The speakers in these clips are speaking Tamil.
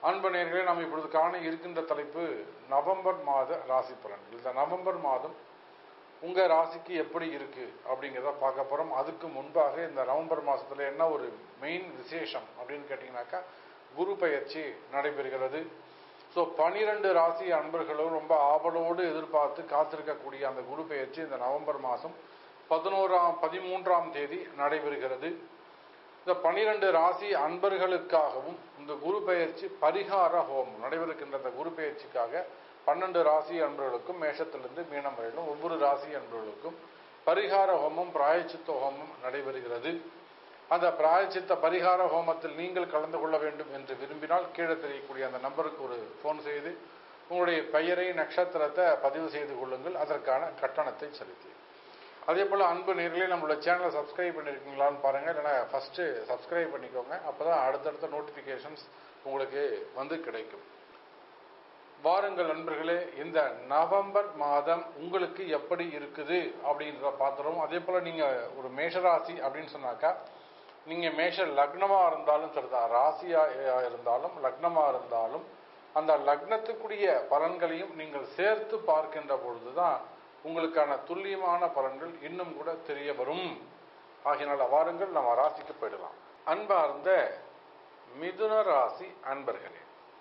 அன்பு நேர்களே நாம் இப்பொழுது காண இருக்கின்ற தலைப்பு நவம்பர் மாத ராசி பலன்கள் இந்த நவம்பர் மாதம் உங்க ராசிக்கு எப்படி இருக்கு அப்படிங்கிறத பார்க்க போறோம் அதுக்கு முன்பாக இந்த நவம்பர் மாசத்துல என்ன ஒரு மெயின் விசேஷம் அப்படின்னு கேட்டீங்கன்னாக்கா குரு பெயர்ச்சி நடைபெறுகிறது ஸோ பனிரெண்டு ராசி அன்பர்களும் ரொம்ப ஆவலோடு எதிர்பார்த்து காத்திருக்கக்கூடிய அந்த குரு பெயர்ச்சி இந்த நவம்பர் மாதம் பதினோராம் பதிமூன்றாம் தேதி நடைபெறுகிறது இந்த பனிரெண்டு ராசி அன்பர்களுக்காகவும் இந்த குரு பெயர்ச்சி பரிகார ஹோமம் நடைபெறுகின்ற இந்த குரு பெயர்ச்சிக்காக பன்னெண்டு ராசி அன்பர்களுக்கும் மேஷத்திலிருந்து மீனம் வரையிலும் ஒவ்வொரு ராசி அன்பர்களுக்கும் பரிகார ஹோமம் பிராயச்சித்த ஹோமம் நடைபெறுகிறது அந்த பிராயச்சித்த பரிகார ஹோமத்தில் நீங்கள் கலந்து கொள்ள வேண்டும் என்று விரும்பினால் கீழே தெரியக்கூடிய அந்த நம்பருக்கு ஒரு ஃபோன் செய்து உங்களுடைய பெயரை நட்சத்திரத்தை பதிவு செய்து கொள்ளுங்கள் அதற்கான கட்டணத்தை செலுத்தி அதே போல் அன்பு நேர்களே நம்மளோட சேனலை சப்ஸ்கிரைப் பண்ணியிருக்கீங்களான்னு பாருங்கள் இல்லைனா ஃபஸ்ட்டு சப்ஸ்கிரைப் பண்ணிக்கோங்க அப்போ தான் அடுத்தடுத்த நோட்டிஃபிகேஷன்ஸ் உங்களுக்கு வந்து கிடைக்கும் வாருங்கள் நண்பர்களே இந்த நவம்பர் மாதம் உங்களுக்கு எப்படி இருக்குது அப்படின்றத பார்த்துருவோம் அதே போல் நீங்கள் ஒரு மேஷராசி அப்படின்னு சொன்னாக்கா நீங்கள் மேஷ லக்னமாக இருந்தாலும் சரிதான் ராசியாக இருந்தாலும் லக்னமாக இருந்தாலும் அந்த லக்னத்துக்குரிய பலன்களையும் நீங்கள் சேர்த்து பார்க்கின்ற பொழுது தான் உங்களுக்கான துல்லியமான பலன்கள் இன்னும் கூட தெரிய வரும் ஆகினால வாருங்கள் நம்ம ராசிக்கு போயிடலாம் அன்பார்ந்த மிதுன ராசி அன்பர்களே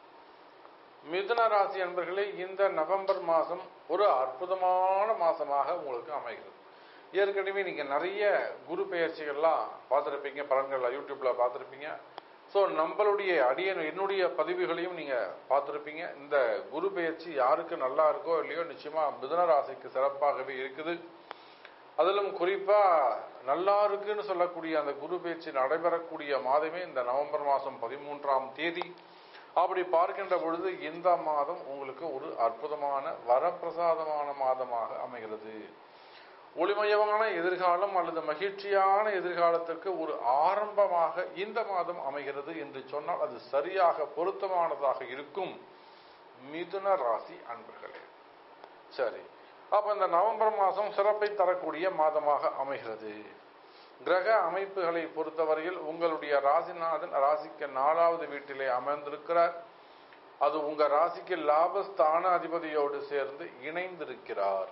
மிதுன ராசி அன்பர்களே இந்த நவம்பர் மாதம் ஒரு அற்புதமான மாதமாக உங்களுக்கு அமைகிறது ஏற்கனவே நீங்கள் நிறைய குரு பெயர்ச்சிகள்லாம் பார்த்துருப்பீங்க பலன்கள் யூடியூப்பில் பார்த்துருப்பீங்க ஸோ நம்மளுடைய அடிய என்னுடைய பதிவுகளையும் நீங்கள் பார்த்துருப்பீங்க இந்த குரு பெயர்ச்சி யாருக்கு நல்லா இருக்கோ இல்லையோ நிச்சயமாக மிதுன ராசிக்கு சிறப்பாகவே இருக்குது அதிலும் குறிப்பாக நல்லா இருக்குன்னு சொல்லக்கூடிய அந்த குரு பெயர்ச்சி நடைபெறக்கூடிய மாதமே இந்த நவம்பர் மாதம் பதிமூன்றாம் தேதி அப்படி பார்க்கின்ற பொழுது இந்த மாதம் உங்களுக்கு ஒரு அற்புதமான வரப்பிரசாதமான மாதமாக அமைகிறது ஒளிமயமான எதிர்காலம் அல்லது மகிழ்ச்சியான எதிர்காலத்திற்கு ஒரு ஆரம்பமாக இந்த மாதம் அமைகிறது என்று சொன்னால் அது சரியாக பொருத்தமானதாக இருக்கும் மிதுன ராசி அன்பர்களே சரி அப்ப இந்த நவம்பர் மாதம் சிறப்பை தரக்கூடிய மாதமாக அமைகிறது கிரக அமைப்புகளை பொறுத்தவரையில் உங்களுடைய ராசிநாதன் ராசிக்கு நாலாவது வீட்டிலே அமர்ந்திருக்கிறார் அது உங்க ராசிக்கு லாபஸ்தான அதிபதியோடு சேர்ந்து இணைந்திருக்கிறார்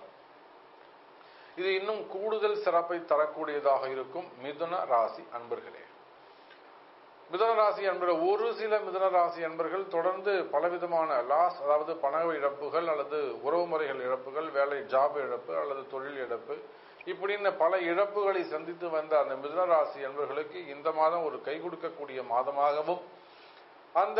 இது இன்னும் கூடுதல் சிறப்பை தரக்கூடியதாக இருக்கும் மிதுன ராசி அன்பர்களே மிதுன ராசி அன்பர்கள் ஒரு சில மிதுன ராசி அன்பர்கள் தொடர்ந்து பலவிதமான லாஸ் அதாவது பண இழப்புகள் அல்லது உறவுமுறைகள் இழப்புகள் வேலை ஜாப் இழப்பு அல்லது தொழில் இழப்பு இப்படின்னு பல இழப்புகளை சந்தித்து வந்த அந்த மிதுன ராசி அன்பர்களுக்கு இந்த மாதம் ஒரு கை கொடுக்கக்கூடிய மாதமாகவும் அந்த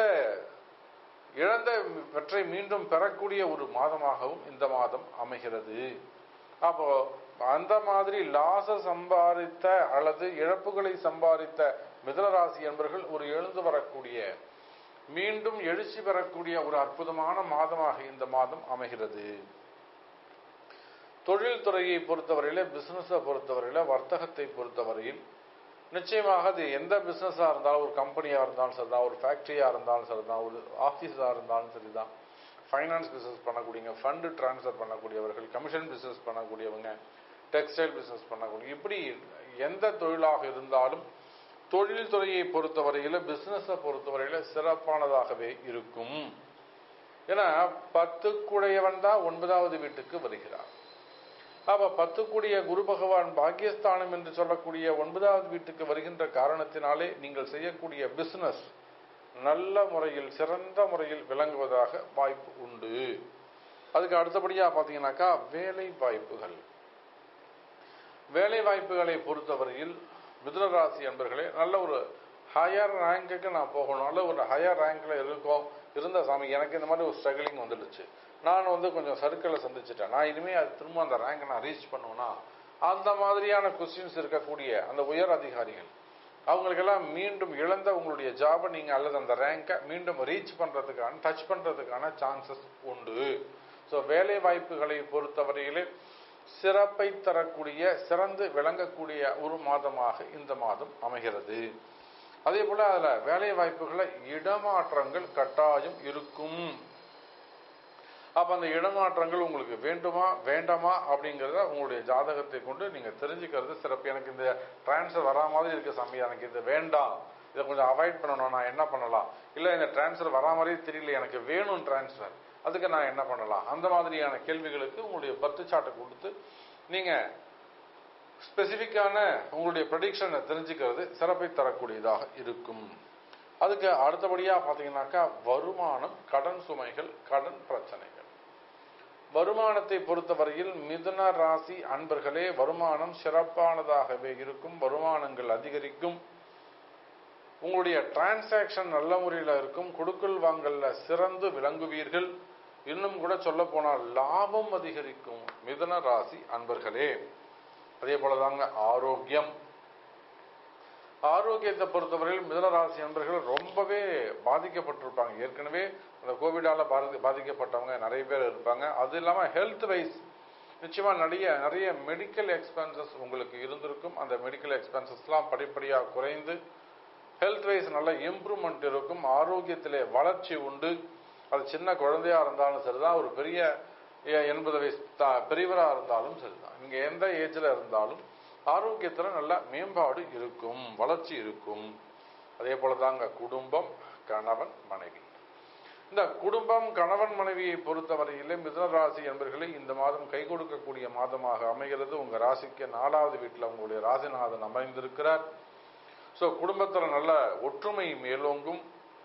இழந்த வெற்றை மீண்டும் பெறக்கூடிய ஒரு மாதமாகவும் இந்த மாதம் அமைகிறது அப்போ அந்த மாதிரி லாச சம்பாதித்த அல்லது இழப்புகளை சம்பாதித்த மிதனராசி என்பர்கள் ஒரு எழுந்து வரக்கூடிய மீண்டும் எழுச்சி பெறக்கூடிய ஒரு அற்புதமான மாதமாக இந்த மாதம் அமைகிறது தொழில் துறையை பொறுத்தவரையில பிசினஸை பொறுத்தவரையில வர்த்தகத்தை பொறுத்தவரையில் நிச்சயமாக அது எந்த பிசினஸா இருந்தாலும் ஒரு கம்பெனியா இருந்தாலும் சரிதான் ஒரு ஃபேக்டரியா இருந்தாலும் சரிதான் ஒரு ஆஃபீஸா இருந்தாலும் சரிதான் ஃபைனான்ஸ் பிஸ்னஸ் பண்ணக்கூடியவங்க ஃபண்டு டிரான்ஸ்ஃபர் பண்ணக்கூடியவர்கள் கமிஷன் பிஸ்னஸ் பண்ணக்கூடியவங்க டெக்ஸ்டைல் பிஸ்னஸ் பண்ணக்கூடிய இப்படி எந்த தொழிலாக இருந்தாலும் தொழில் துறையை பொறுத்தவரையில் பிஸ்னஸை பொறுத்தவரையில் சிறப்பானதாகவே இருக்கும் ஏன்னா பத்துக்குடையவன் தான் ஒன்பதாவது வீட்டுக்கு வருகிறார் அப்ப பத்துக்குடிய குரு பகவான் பாக்கியஸ்தானம் என்று சொல்லக்கூடிய ஒன்பதாவது வீட்டுக்கு வருகின்ற காரணத்தினாலே நீங்கள் செய்யக்கூடிய பிசினஸ் நல்ல முறையில் சிறந்த முறையில் விளங்குவதாக வாய்ப்பு உண்டு அதுக்கு அடுத்தபடியா பாத்தீங்கன்னாக்கா வேலை வாய்ப்புகள் வேலை வாய்ப்புகளை பொறுத்தவரையில் மிதுனராசி என்பர்களே நல்ல ஒரு ஹையர் ரேங்குக்கு நான் போகணும் நல்ல ஒரு ஹையர் ரேங்க்ல இருக்கோம் இருந்த சாமி எனக்கு இந்த மாதிரி ஒரு ஸ்ட்ரகிளிங் வந்துடுச்சு நான் வந்து கொஞ்சம் சர்க்கிளை சந்திச்சிட்டேன் நான் இனிமேல் அது திரும்ப அந்த ரேங்கை நான் ரீச் பண்ணுவேன்னா அந்த மாதிரியான கொஸ்டின்ஸ் இருக்கக்கூடிய அந்த உயர் அதிகாரிகள் அவங்களுக்கெல்லாம் மீண்டும் இழந்த உங்களுடைய ஜாபை நீங்க அல்லது அந்த ரேங்கை மீண்டும் ரீச் பண்றதுக்கான டச் பண்றதுக்கான சான்சஸ் உண்டு ஸோ வேலை வாய்ப்புகளை பொறுத்தவரையிலே சிறப்பை தரக்கூடிய சிறந்து விளங்கக்கூடிய ஒரு மாதமாக இந்த மாதம் அமைகிறது அதே போல அதுல வேலை வாய்ப்புகளை இடமாற்றங்கள் கட்டாயம் இருக்கும் அப்ப அந்த இடமாற்றங்கள் உங்களுக்கு வேண்டுமா வேண்டாமா அப்படிங்கறத உங்களுடைய ஜாதகத்தை கொண்டு நீங்க தெரிஞ்சுக்கிறது சிறப்பு எனக்கு இந்த டிரான்ஸ்ஃபர் வரா மாதிரி இருக்க சாமி எனக்கு இது வேண்டாம் இதை கொஞ்சம் அவாய்ட் பண்ணணும் நான் என்ன பண்ணலாம் இல்லை இந்த டிரான்ஸ்ஃபர் வரா மாதிரியே தெரியல எனக்கு வேணும் டிரான்ஸ்ஃபர் அதுக்கு நான் என்ன பண்ணலாம் அந்த மாதிரியான கேள்விகளுக்கு உங்களுடைய பர்த் சார்ட்டை கொடுத்து நீங்கள் ஸ்பெசிஃபிக்கான உங்களுடைய ப்ரடிக்ஷனை தெரிஞ்சுக்கிறது சிறப்பை தரக்கூடியதாக இருக்கும் அதுக்கு அடுத்தபடியாக பார்த்தீங்கன்னாக்கா வருமானம் கடன் சுமைகள் கடன் பிரச்சனைகள் வருமானத்தை பொறுத்தவரையில் மிதுன ராசி அன்பர்களே வருமானம் சிறப்பானதாகவே இருக்கும் வருமானங்கள் அதிகரிக்கும் உங்களுடைய டிரான்சாக்ஷன் நல்ல முறையில் இருக்கும் கொடுக்கல் வாங்கல்ல சிறந்து விளங்குவீர்கள் இன்னும் கூட சொல்ல போனால் லாபம் அதிகரிக்கும் மிதுன ராசி அன்பர்களே அதே போலதாங்க ஆரோக்கியம் ஆரோக்கியத்தை பொறுத்தவரையில் மிதனராசி அன்பர்கள் ரொம்பவே பாதிக்கப்பட்டிருப்பாங்க ஏற்கனவே அந்த கோவிடால பாதி பாதிக்கப்பட்டவங்க நிறைய பேர் இருப்பாங்க அது இல்லாமல் ஹெல்த் வைஸ் நிச்சயமா நிறைய நிறைய மெடிக்கல் எக்ஸ்பென்சஸ் உங்களுக்கு இருந்திருக்கும் அந்த மெடிக்கல் எக்ஸ்பென்சஸ்லாம் படிப்படியாக குறைந்து ஹெல்த் வைஸ் நல்ல இம்ப்ரூவ்மெண்ட் இருக்கும் ஆரோக்கியத்திலே வளர்ச்சி உண்டு அது சின்ன குழந்தையா இருந்தாலும் சரிதான் ஒரு பெரிய எண்பது வயசு பெரியவராக இருந்தாலும் சரிதான் நீங்க எந்த ஏஜ்ல இருந்தாலும் ஆரோக்கியத்துல நல்ல மேம்பாடு இருக்கும் வளர்ச்சி இருக்கும் அதே போலதாங்க குடும்பம் கணவன் மனைவி இந்த குடும்பம் கணவன் மனைவியை பொறுத்தவரையிலே மிதுன ராசி என்பர்களை இந்த மாதம் கை கொடுக்கக்கூடிய மாதமாக அமைகிறது உங்க ராசிக்கு நாலாவது வீட்டில் உங்களுடைய ராசிநாதன் அமைந்திருக்கிறார் ஸோ குடும்பத்தில் நல்ல ஒற்றுமை மேலோங்கும்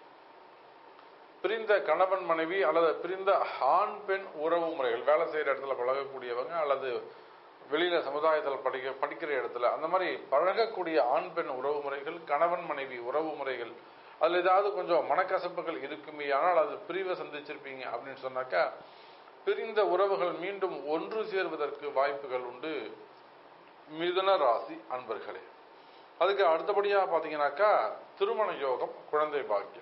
பிரிந்த கணவன் மனைவி அல்லது பிரிந்த ஆண் பெண் உறவு முறைகள் வேலை செய்கிற இடத்துல பழகக்கூடியவங்க அல்லது வெளியில சமுதாயத்தில் படிக்க படிக்கிற இடத்துல அந்த மாதிரி பழகக்கூடிய ஆண் பெண் உறவு முறைகள் கணவன் மனைவி உறவு முறைகள் அதில் ஏதாவது கொஞ்சம் மனக்கசப்புகள் இருக்குமே ஆனால் அது பிரிவை சந்திச்சிருப்பீங்க அப்படின்னு சொன்னாக்கா பிரிந்த உறவுகள் மீண்டும் ஒன்று சேர்வதற்கு வாய்ப்புகள் உண்டு மிதுன ராசி அன்பர்களே அதுக்கு அடுத்தபடியாக பார்த்தீங்கன்னாக்கா திருமண யோகம் குழந்தை பாக்கியம்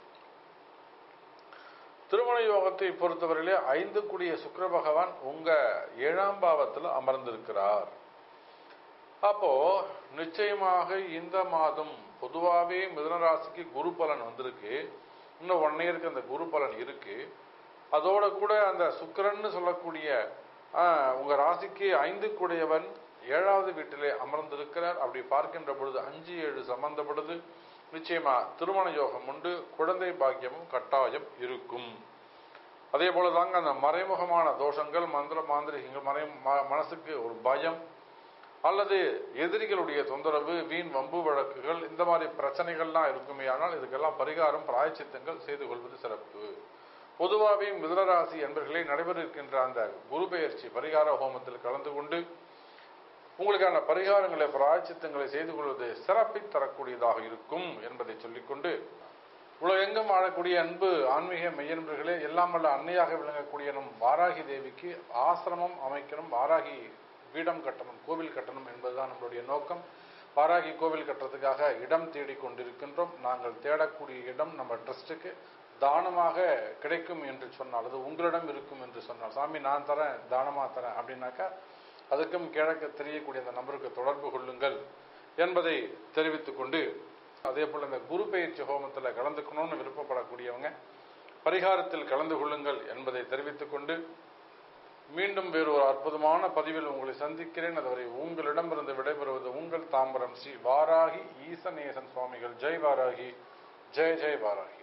திருமண யோகத்தை பொறுத்தவரையிலே ஐந்து கூடிய சுக்கர பகவான் உங்க ஏழாம் பாவத்தில் அமர்ந்திருக்கிறார் அப்போ நிச்சயமாக இந்த மாதம் பொதுவாகவே மிதனராசிக்கு குரு பலன் வந்திருக்கு இன்னும் ஒன் இயருக்கு அந்த குரு பலன் இருக்கு அதோட கூட அந்த சுக்கரன்னு சொல்லக்கூடிய உங்க ராசிக்கு ஐந்து கூடியவன் ஏழாவது வீட்டிலே அமர்ந்திருக்கிறார் அப்படி பார்க்கின்ற பொழுது அஞ்சு ஏழு சம்பந்தப்படுது நிச்சயமா திருமண யோகம் உண்டு குழந்தை பாக்கியமும் கட்டாயம் இருக்கும் அதே போல தாங்க அந்த மறைமுகமான தோஷங்கள் மந்திர மாந்திரிகங்கள் மறை மனசுக்கு ஒரு பயம் அல்லது எதிரிகளுடைய தொந்தரவு வீண் வம்பு வழக்குகள் இந்த மாதிரி பிரச்சனைகள்லாம் இருக்குமே ஆனால் இதுக்கெல்லாம் பரிகாரம் பிராயச்சித்தங்கள் செய்து கொள்வது சிறப்பு பொதுவாகவே மிதனராசி என்பர்களை நடைபெற இருக்கின்ற அந்த குரு பெயர்ச்சி பரிகார ஹோமத்தில் கலந்து கொண்டு உங்களுக்கான பரிகாரங்களை பிராயச்சித்தங்களை செய்து கொள்வது சிறப்பை தரக்கூடியதாக இருக்கும் என்பதை சொல்லிக்கொண்டு உலகெங்கும் வாழக்கூடிய அன்பு ஆன்மீக மெய்யன்பர்களே எல்லாம் வல்ல அன்னையாக விளங்கக்கூடிய நம் வாராகி தேவிக்கு ஆசிரமம் அமைக்கணும் வாராகி பீடம் கட்டணும் கோவில் கட்டணும் என்பதுதான் நம்மளுடைய நோக்கம் வாராகி கோவில் கட்டுறதுக்காக இடம் தேடிக் கொண்டிருக்கின்றோம் நாங்கள் தேடக்கூடிய இடம் நம்ம ட்ரஸ்ட்டுக்கு தானமாக கிடைக்கும் என்று சொன்னால் அது உங்களிடம் இருக்கும் என்று சொன்னால் சாமி நான் தரேன் தானமாக தரேன் அப்படின்னாக்கா அதுக்கும் கிழக்க தெரியக்கூடிய அந்த நபருக்கு தொடர்பு கொள்ளுங்கள் என்பதை தெரிவித்துக் கொண்டு அதே போல் இந்த குரு பயிற்சி ஹோமத்தில் கலந்துக்கணும்னு விருப்பப்படக்கூடியவங்க பரிகாரத்தில் கலந்து கொள்ளுங்கள் என்பதை தெரிவித்துக் கொண்டு மீண்டும் வேறு ஒரு அற்புதமான பதிவில் உங்களை சந்திக்கிறேன் அதுவரை உங்களிடமிருந்து விடைபெறுவது உங்கள் தாம்பரம் ஸ்ரீ வாராகி ஈசநேசன் சுவாமிகள் ஜெய் வாராகி ஜெய் ஜெய் வாராகி